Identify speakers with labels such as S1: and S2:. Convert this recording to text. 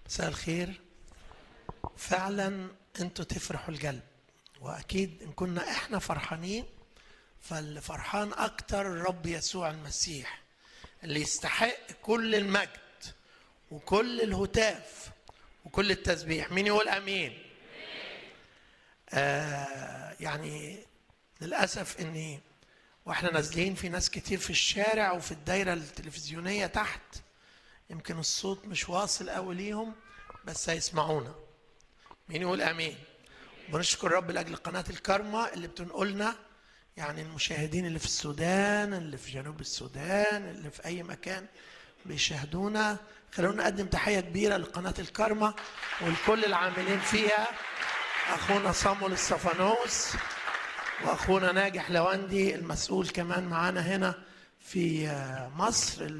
S1: مساء الخير فعلا انتوا تفرحوا القلب واكيد ان كنا احنا فرحانين فاللي فرحان اكتر الرب يسوع المسيح اللي يستحق كل المجد وكل الهتاف وكل التسبيح مين يقول امين آه يعني للاسف اني واحنا نازلين في ناس كتير في الشارع وفي الدايره التلفزيونيه تحت يمكن الصوت مش واصل قوي ليهم بس هيسمعونا مين يقول امين بنشكر رب لاجل قناه الكرمة اللي بتنقلنا يعني المشاهدين اللي في السودان اللي في جنوب السودان اللي في اي مكان بيشاهدونا خلونا نقدم تحيه كبيره لقناه الكرمة ولكل العاملين فيها اخونا صامول الصفانوس واخونا ناجح لواندي المسؤول كمان معانا هنا في مصر